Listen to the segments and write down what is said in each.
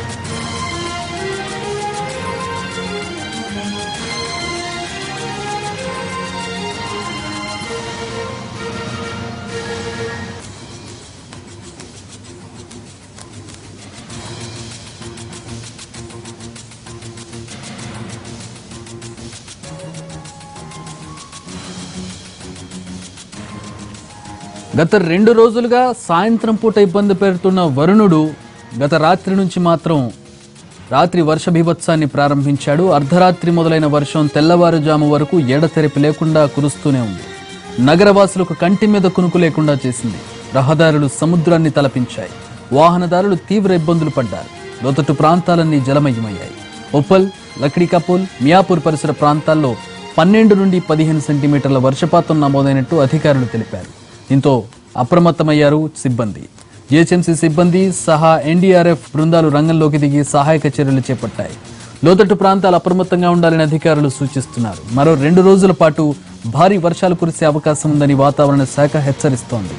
గత రెండు రోజులుగా సాయంత్రం పూట ఇబ్బంది పెడుతున్న వరుణుడు గత రాత్రి నుంచి మాత్రం రాత్రి వర్ష బీభత్సాన్ని ప్రారంభించాడు అర్ధరాత్రి మొదలైన వర్షం తెల్లవారుజాము వరకు ఎడతెరిపి లేకుండా కురుస్తూనే ఉంది నగరవాసులకు కంటి మీద కునుకు లేకుండా చేసింది రహదారులు సముద్రాన్ని తలపించాయి వాహనదారులు తీవ్ర ఇబ్బందులు పడ్డారు లోతట్టు ప్రాంతాలన్నీ జలమయమయ్యాయి ఉప్పల్ లక్డీ కపూల్ మియాపూర్ పరిసర ప్రాంతాల్లో పన్నెండు నుండి పదిహేను సెంటీమీటర్ల వర్షపాతం నమోదైనట్టు అధికారులు తెలిపారు దీంతో అప్రమత్తమయ్యారు సిబ్బంది జిహెచ్ఎంసీ సిబ్బంది సహా ఎన్డీఆర్ఎఫ్ బృందాలు రంగంలోకి దిగి సహాయక చర్యలు చేపట్టాయి లోతట్టు ప్రాంతాలు అప్రమత్తంగా ఉండాలని అధికారులు సూచిస్తున్నారు మరో రెండు రోజుల పాటు భారీ వర్షాలు కురిసే అవకాశం ఉందని వాతావరణ శాఖ హెచ్చరిస్తోంది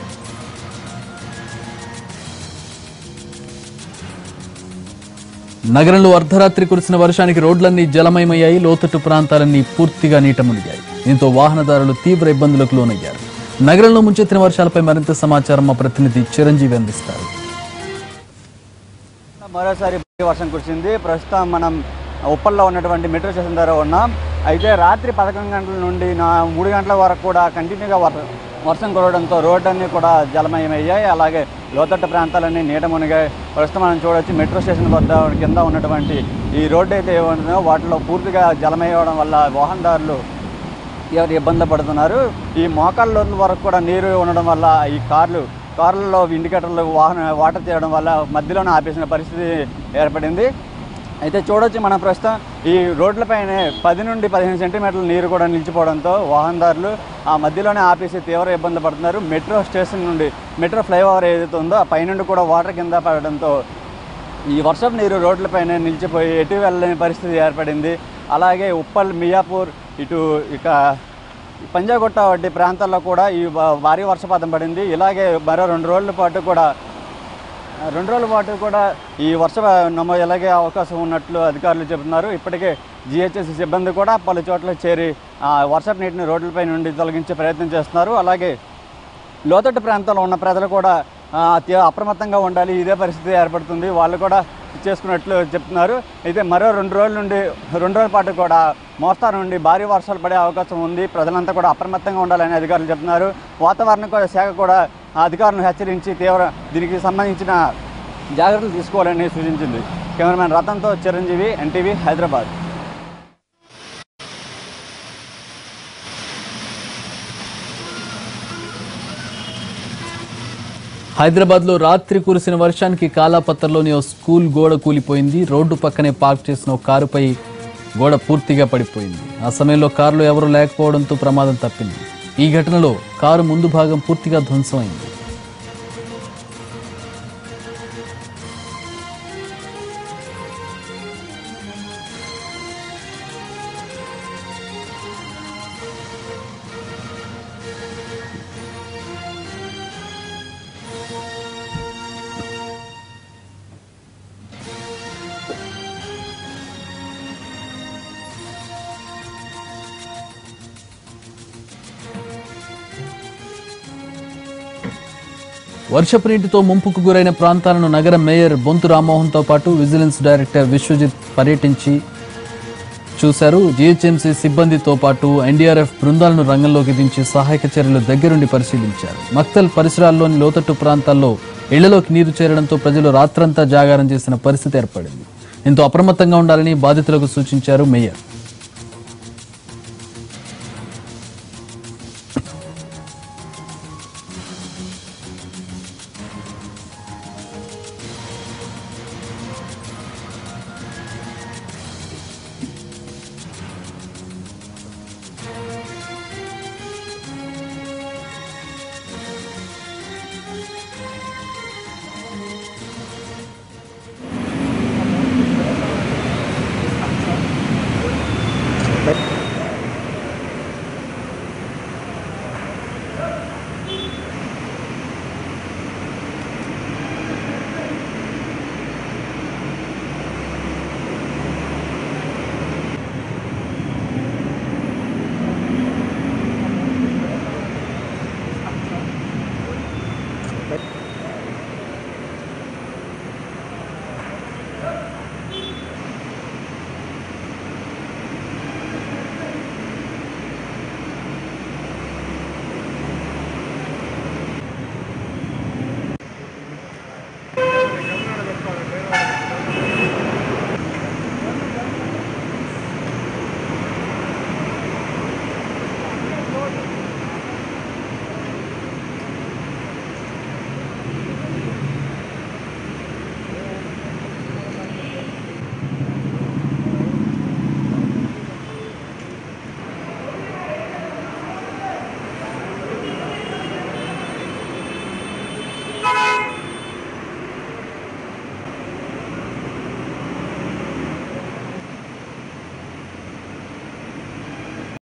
నగరంలో అర్ధరాత్రి కురిసిన వర్షానికి రోడ్లన్నీ జలమయమయ్యాయి లోతట్టు ప్రాంతాలన్నీ పూర్తిగా నీట మునిగాయి దీంతో వాహనదారులు తీవ్ర ఇబ్బందులకు లోనయ్యారు నగరంలో ముంచెత్తిన వర్షాలపై మరింత సమాచారం మా ప్రతినిధి చిరంజీవి అందిస్తారు మరోసారి భారీ వర్షం కురిసింది ప్రస్తుతం మనం ఉప్పల్లో ఉన్నటువంటి మెట్రో స్టేషన్ దగ్గర ఉన్నాం అయితే రాత్రి పదకొండు గంటల నుండి నా మూడు గంటల వరకు కూడా కంటిన్యూగా వర్- వర్షం కురవడంతో రోడ్లన్నీ కూడా జలమయమయ్యాయి అలాగే లోతట్టు ప్రాంతాలన్నీ నీట మునిగాయి ప్రస్తుతం మనం చూడొచ్చు మెట్రో స్టేషన్ వద్ద కింద ఉన్నటువంటి ఈ రోడ్డు అయితే ఏముంటుందో వాటిలో పూర్తిగా జలమయ్యడం వల్ల వాహనదారులు ఎవరు ఇబ్బంది పడుతున్నారు ఈ మోకాళ్ళ వరకు కూడా నీరు ఉండడం వల్ల ఈ కార్లు కార్లలో ఇండికేటర్లు వాహన వాటర్ తీయడం వల్ల మధ్యలోనే ఆపేసిన పరిస్థితి ఏర్పడింది అయితే చూడొచ్చు మనం ప్రస్తుతం ఈ రోడ్లపైనే పది నుండి పదిహేను సెంటీమీటర్ల నీరు కూడా నిలిచిపోవడంతో వాహనదారులు ఆ మధ్యలోనే ఆపేసి తీవ్ర ఇబ్బంది పడుతున్నారు మెట్రో స్టేషన్ నుండి మెట్రో ఫ్లైఓవర్ ఏదైతే ఉందో ఆ పైనుండి కూడా వాటర్ కింద పడడంతో ఈ వర్షపు నీరు రోడ్లపైన నిలిచిపోయి ఎటు వెళ్ళలేని పరిస్థితి ఏర్పడింది అలాగే ఉప్పల్ మియాపూర్ ఇటు ఇక పంజాగుట్ట వంటి ప్రాంతాల్లో కూడా ఈ వా- భారీ వర్షపాతం పడింది ఇలాగే మరో రెండు రోజుల పాటు కూడా రెండు రోజుల పాటు కూడా ఈ వర్ష నమో ఎలాగే అవకాశం ఉన్నట్లు అధికారులు చెబుతున్నారు ఇప్పటికే జిహెచ్ఎస్ సిబ్బంది కూడా పలు చోట్ల చేరి ఆ వర్షపు నీటిని రోడ్లపై నుండి తొలగించే ప్రయత్నం చేస్తున్నారు అలాగే లోతట్టు ప్రాంతంలో ఉన్న ప్రజలు కూడా ఆ, అతి అప్రమత్తంగా ఉండాలి ఇదే పరిస్థితి ఏర్పడుతుంది వాళ్ళు కూడా చేసుకున్నట్లు చెప్తున్నారు అయితే మరో రెండు రోజుల నుండి రెండు రోజుల పాటు కూడా మోస్తారు నుండి భారీ వర్షాలు పడే అవకాశం ఉంది ప్రజలంతా కూడా అప్రమత్తంగా ఉండాలని అధికారులు చెప్తున్నారు వాతావరణ కూడా శాఖ కూడా ఆ అధికారులను హెచ్చరించి తీవ్ర దీనికి సంబంధించిన జాగ్రత్తలు తీసుకోవాలని సూచించింది కెమెరామెన్ రతన్తో చిరంజీవి ఎన్టీవీ హైదరాబాద్ హైదరాబాద్ లో రాత్రి కురిసిన వర్షానికి కాలాపత్రలోని ఓ స్కూల్ గోడ కూలిపోయింది రోడ్డు పక్కనే పార్క్ చేసిన ఓ కారుపై గోడ పూర్తిగా పడిపోయింది ఆ సమయంలో కారులో ఎవరూ లేకపోవడంతో ప్రమాదం తప్పింది ఈ ఘటనలో కారు ముందు భాగం పూర్తిగా ధ్వంసమైంది వర్షపు నీటితో ముంపుకు గురైన ప్రాంతాలను నగర మేయర్ బొంతు రామ్మోహన్తో పాటు విజిలెన్స్ డైరెక్టర్ విశ్వజిత్ పర్యటించి చూశారు జీహెచ్ఎంసీ సిబ్బందితో పాటు ఎన్డీఆర్ఎఫ్ బృందాలను రంగంలోకి దించి సహాయక చర్యలు దగ్గరుండి పరిశీలించారు మక్తల్ పరిసరాల్లోని లోతట్టు ప్రాంతాల్లో ఇళ్లలోకి నీరు చేరడంతో ప్రజలు రాత్రంతా జాగారం చేసిన పరిస్థితి ఏర్పడింది దీంతో అప్రమత్తంగా ఉండాలని బాధితులకు సూచించారు మేయర్